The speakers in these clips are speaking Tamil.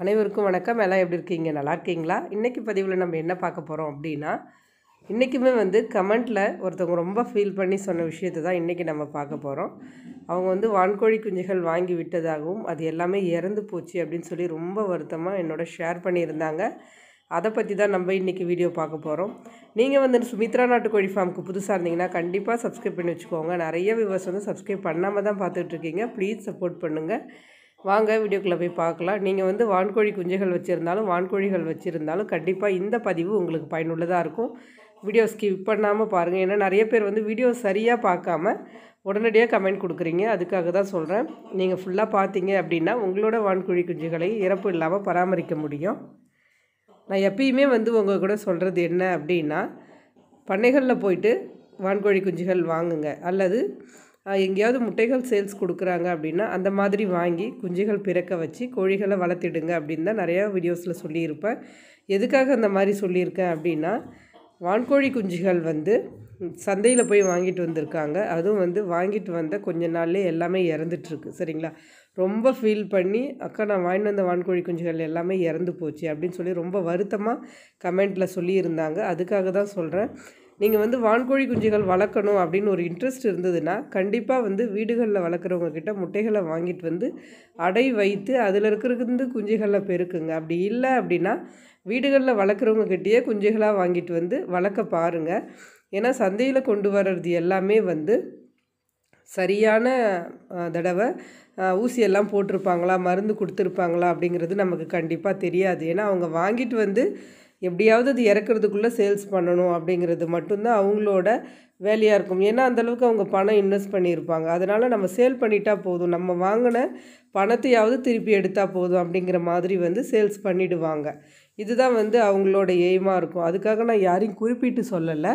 அனைவருக்கும் வணக்கம் எல்லாம் எப்படி இருக்கீங்க நல்லா இருக்கீங்களா இன்றைக்கி பதிவில் நம்ம என்ன பார்க்க போகிறோம் அப்படின்னா இன்றைக்குமே வந்து கமெண்ட்டில் ஒருத்தவங்க ரொம்ப ஃபீல் பண்ணி சொன்ன விஷயத்தை தான் இன்றைக்கி நம்ம பார்க்க போகிறோம் அவங்க வந்து வான்கோழி குஞ்சுகள் வாங்கி விட்டதாகவும் அது எல்லாமே இறந்து போச்சு அப்படின்னு சொல்லி ரொம்ப வருத்தமாக என்னோட ஷேர் பண்ணியிருந்தாங்க அதை பற்றி தான் நம்ம இன்றைக்கி வீடியோ பார்க்க போகிறோம் நீங்கள் வந்து சுமித்ரா நாட்டுக்கோழி ஃபார்முக்கு புதுசாக இருந்தீங்கன்னா கண்டிப்பாக சப்ஸ்கிரைப் பண்ணி வச்சுக்கோங்க நிறைய வியூவர்ஸ் வந்து சப்ஸ்கிரைப் பண்ணாமல் தான் பார்த்துட்ருக்கீங்க ப்ளீஸ் சப்போர்ட் பண்ணுங்கள் வாங்க வீடியோக்குள்ளே போய் பார்க்கலாம் நீங்கள் வந்து வான்கோழி குஞ்சுகள் வச்சுருந்தாலும் வான்கோழிகள் வச்சுருந்தாலும் கண்டிப்பாக இந்த பதிவு உங்களுக்கு பயனுள்ளதாக இருக்கும் வீடியோ ஸ்கிப் பண்ணாமல் பாருங்கள் ஏன்னா நிறைய பேர் வந்து வீடியோ சரியாக பார்க்காம உடனடியாக கமெண்ட் கொடுக்குறீங்க அதுக்காக தான் சொல்கிறேன் நீங்கள் ஃபுல்லாக பார்த்தீங்க அப்படின்னா உங்களோட வான்கோழி குஞ்சுகளை இறப்பு இல்லாமல் பராமரிக்க முடியும் நான் எப்பயுமே வந்து உங்கள் கூட சொல்கிறது என்ன அப்படின்னா பண்ணைகளில் போயிட்டு வான்கோழி குஞ்சுகள் வாங்குங்க அல்லது அஹ், எங்கேயாவது முட்டைகள் சேல்ஸ் கொடுக்குறாங்க அப்படின்னா அந்த மாதிரி வாங்கி குஞ்சுகள் பிறக்க வச்சு கோழிகளை வளர்த்திடுங்க அப்படின்னு தான் நிறையா வீடியோஸில் சொல்லியிருப்பேன் எதுக்காக அந்த மாதிரி சொல்லியிருக்கேன் அப்படின்னா வான்கோழி குஞ்சுகள் வந்து சந்தையில் போய் வாங்கிட்டு வந்திருக்காங்க அதுவும் வந்து வாங்கிட்டு வந்த கொஞ்ச நாள்லேயே எல்லாமே இறந்துட்டுருக்கு சரிங்களா ரொம்ப ஃபீல் பண்ணி அக்கா நான் வாங்கிட்டு வந்த வான்கோழி குஞ்சுகள் எல்லாமே இறந்து போச்சு அப்படின்னு சொல்லி ரொம்ப வருத்தமாக கமெண்ட்டில் சொல்லியிருந்தாங்க அதுக்காக தான் சொல்கிறேன் நீங்கள் வந்து வான்கோழி குஞ்சுகள் வளர்க்கணும் அப்படின்னு ஒரு இன்ட்ரெஸ்ட் இருந்ததுன்னா கண்டிப்பாக வந்து வீடுகளில் வளர்க்குறவங்க கிட்ட முட்டைகளை வாங்கிட்டு வந்து அடை வைத்து அதில் இருக்கிறது குஞ்சுகளை பெருக்குங்க அப்படி இல்லை அப்படின்னா வீடுகளில் வளர்க்குறவங்க கிட்டேயே குஞ்சுகளாக வாங்கிட்டு வந்து வளர்க்க பாருங்கள் ஏன்னா சந்தையில் கொண்டு வர்றது எல்லாமே வந்து சரியான அஹ், தடவை அஹ், ஊசியெல்லாம் போட்டிருப்பாங்களா மருந்து கொடுத்துருப்பாங்களா அப்படிங்கிறது நமக்கு கண்டிப்பாக தெரியாது ஏன்னா அவங்க வாங்கிட்டு வந்து எப்படியாவது அது இறக்குறதுக்குள்ளே சேல்ஸ் பண்ணணும் அப்படிங்கிறது மட்டும்தான் அவங்களோட வேலையாக இருக்கும் ஏன்னா அந்தளவுக்கு அவங்க பணம் இன்வெஸ்ட் பண்ணியிருப்பாங்க அதனால் நம்ம சேல் பண்ணிட்டா போதும் நம்ம வாங்கின பணத்தையாவது திருப்பி எடுத்தால் போதும் அப்படிங்கிற மாதிரி வந்து சேல்ஸ் பண்ணிடுவாங்க இதுதான் வந்து அவங்களோட எய்மாக இருக்கும் அதுக்காக நான் யாரையும் குறிப்பிட்டு சொல்லலை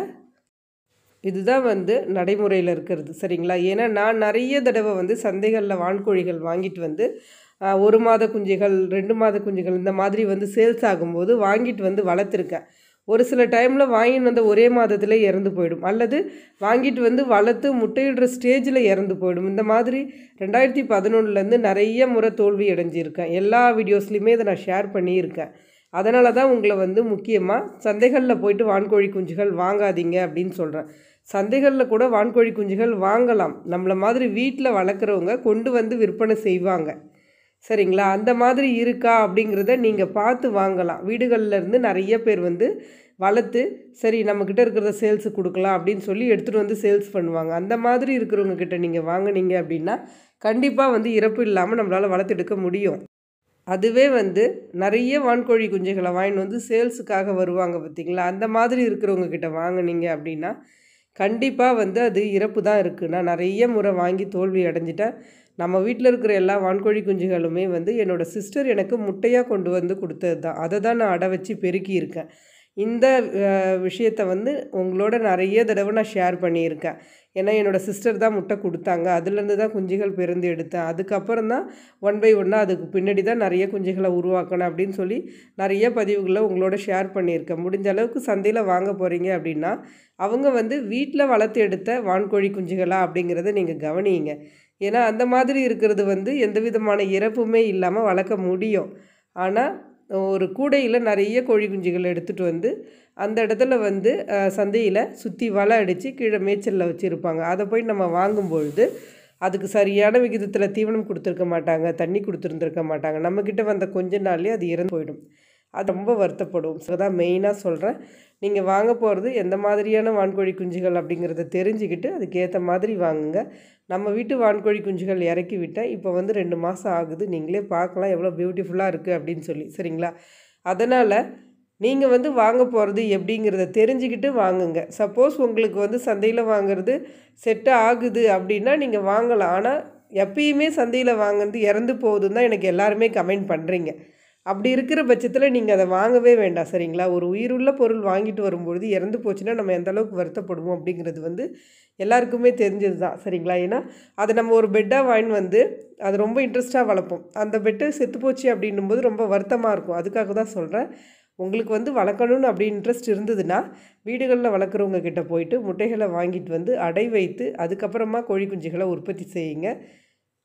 இதுதான் வந்து நடைமுறையில் இருக்கிறது சரிங்களா ஏன்னா நான் நிறைய தடவை வந்து சந்தைகளில் வான்கோழிகள் வாங்கிட்டு வந்து ஆ, ஒரு மாத குஞ்சுகள் ரெண்டு மாத குஞ்சுகள் இந்த மாதிரி வந்து சேல்ஸ் ஆகும்போது வாங்கிட்டு வந்து வளர்த்துருக்கேன் ஒரு சில டைமில் வாங்கிட்டு வந்த ஒரே மாதத்தில் இறந்து போயிடும் அல்லது வாங்கிட்டு வந்து வளர்த்து முட்டையிடுற ஸ்டேஜில் இறந்து போயிடும் இந்த மாதிரி ரெண்டாயிரத்தி பதினொன்றுலேருந்து நிறைய முறை தோல்வி அடைஞ்சிருக்கேன் எல்லா வீடியோஸ்லையுமே இதை நான் ஷேர் பண்ணியிருக்கேன் அதனால தான் உங்களை வந்து முக்கியமாக சந்தைகளில் போயிட்டு வான்கோழி குஞ்சுகள் வாங்காதீங்க அப்படின்னு சொல்கிறேன் சந்தைகளில் கூட வான்கோழி குஞ்சுகள் வாங்கலாம் நம்மளை மாதிரி வீட்டில் வளர்க்குறவங்க கொண்டு வந்து விற்பனை செய்வாங்க சரிங்களா அந்த மாதிரி இருக்கா அப்படிங்கிறத நீங்கள் பார்த்து வாங்கலாம் வீடுகளில் இருந்து நிறைய பேர் வந்து வளர்த்து சரி நம்மக்கிட்ட இருக்கிறத சேல்ஸு கொடுக்கலாம் அப்படின்னு சொல்லி எடுத்துகிட்டு வந்து சேல்ஸ் பண்ணுவாங்க அந்த மாதிரி இருக்கிறவங்க கிட்ட நீங்கள் வாங்குனீங்க அப்படின்னா கண்டிப்பாக வந்து இறப்பு இல்லாமல் நம்மளால் வளர்த்தெடுக்க முடியும் அதுவே வந்து நிறைய வான்கோழி குஞ்சுகளை வாங்கிட்டு வந்து சேல்ஸுக்காக வருவாங்க பார்த்தீங்களா அந்த மாதிரி இருக்கிறவங்க கிட்ட வாங்குனீங்க அப்படின்னா கண்டிப்பாக வந்து அது இறப்பு தான் இருக்குது நான் நிறைய முறை வாங்கி தோல்வி அடைஞ்சிட்டேன் நம்ம வீட்டில் இருக்கிற எல்லா வான்கோழி குஞ்சுகளுமே வந்து என்னோடய சிஸ்டர் எனக்கு முட்டையாக கொண்டு வந்து கொடுத்தது தான் அதை தான் நான் அடை வச்சு பெருக்கியிருக்கேன் இந்த அஹ், விஷயத்தை வந்து உங்களோட நிறைய தடவை நான் ஷேர் பண்ணியிருக்கேன் ஏன்னா என்னோடய சிஸ்டர் தான் முட்டை கொடுத்தாங்க அதுலேருந்து தான் குஞ்சுகள் பிறந்து எடுத்தேன் அதுக்கப்புறம் தான் ஒன் பை ஒன்னாக அதுக்கு பின்னாடி தான் நிறைய குஞ்சுகளை உருவாக்கணும் அப்படின்னு சொல்லி நிறைய பதிவுகளை உங்களோட ஷேர் பண்ணியிருக்கேன் முடிஞ்ச அளவுக்கு சந்தையில் வாங்க போகிறீங்க அப்படின்னா அவங்க வந்து வீட்டில் வளர்த்து எடுத்த வான்கோழி குஞ்சுகளா அப்படிங்கிறத நீங்கள் கவனியுங்க ஏன்னா அந்த மாதிரி இருக்கிறது வந்து எந்த விதமான இறப்புமே இல்லாமல் வளர்க்க முடியும் ஆனால் ஒரு கூடையில் நிறைய கோழி குஞ்சுகள் எடுத்துகிட்டு வந்து அந்த இடத்துல வந்து சந்தையில் சுற்றி வலை அடித்து கீழே மேய்ச்சலில் வச்சுருப்பாங்க அதை போய் நம்ம வாங்கும்பொழுது அதுக்கு சரியான விகிதத்தில் தீவனம் கொடுத்துருக்க மாட்டாங்க தண்ணி கொடுத்துருந்துருக்க மாட்டாங்க நம்மக்கிட்ட வந்த கொஞ்ச நாள்லேயே அது இறந்து போயிடும் அது ரொம்ப வருத்தப்படும் ஸோ தான் மெயினாக சொல்கிறேன் நீங்கள் வாங்க போகிறது எந்த மாதிரியான வான்கோழி குஞ்சுகள் அப்படிங்கிறத தெரிஞ்சுக்கிட்டு அதுக்கேற்ற மாதிரி வாங்குங்க நம்ம வீட்டு வான்கோழி குஞ்சுகள் இறக்கி விட்டேன் இப்போ வந்து ரெண்டு மாதம் ஆகுது நீங்களே பார்க்கலாம் எவ்வளோ பியூட்டிஃபுல்லாக இருக்குது அப்படின்னு சொல்லி சரிங்களா அதனால் நீங்கள் வந்து வாங்க போகிறது எப்படிங்கிறத தெரிஞ்சுக்கிட்டு வாங்குங்க சப்போஸ் உங்களுக்கு வந்து சந்தையில் வாங்குறது செட்டு ஆகுது அப்படின்னா நீங்கள் வாங்கலாம் ஆனால் எப்பயுமே சந்தையில் வாங்குறது இறந்து போகுதுன்னு தான் எனக்கு எல்லாருமே கமெண்ட் பண்ணுறீங்க அப்படி இருக்கிற பட்சத்தில் நீங்கள் அதை வாங்கவே வேண்டாம் சரிங்களா ஒரு உயிருள்ள பொருள் வாங்கிட்டு வரும்பொழுது இறந்து போச்சுன்னா நம்ம எந்த அளவுக்கு வருத்தப்படுவோம் அப்படிங்கிறது வந்து எல்லாருக்குமே தெரிஞ்சது தான் சரிங்களா ஏன்னா அதை நம்ம ஒரு பெட்டாக வாங்கிட்டு வந்து அது ரொம்ப இன்ட்ரெஸ்ட்டாக வளர்ப்போம் அந்த பெட்டு செத்து போச்சு அப்படின்னும்போது ரொம்ப வருத்தமாக இருக்கும் அதுக்காக தான் சொல்கிறேன் உங்களுக்கு வந்து வளர்க்கணும்னு அப்படி இன்ட்ரெஸ்ட் இருந்ததுன்னா வீடுகளில் வளர்க்குறவங்க கிட்ட போயிட்டு முட்டைகளை வாங்கிட்டு வந்து அடை வைத்து அதுக்கப்புறமா கோழி குஞ்சுகளை உற்பத்தி செய்யுங்க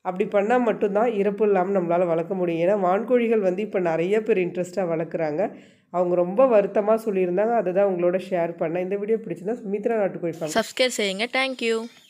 அப்படி பண்ணால் மட்டும்தான் இறப்பு இல்லாமல் நம்மளால் வளர்க்க முடியும் ஏன்னா வான்கோழிகள் வந்து இப்போ நிறைய பேர் இன்ட்ரெஸ்ட்டாக வளர்க்குறாங்க அவங்க ரொம்ப வருத்தமாக சொல்லியிருந்தாங்க அதை தான் உங்களோட ஷேர் பண்ணேன் இந்த வீடியோ பிடிச்சிருந்தா சுமித்ரா நாட்டுக்கோழி farm சப்ஸ்கிரைப் செய்யுங்க தேங்க்யூ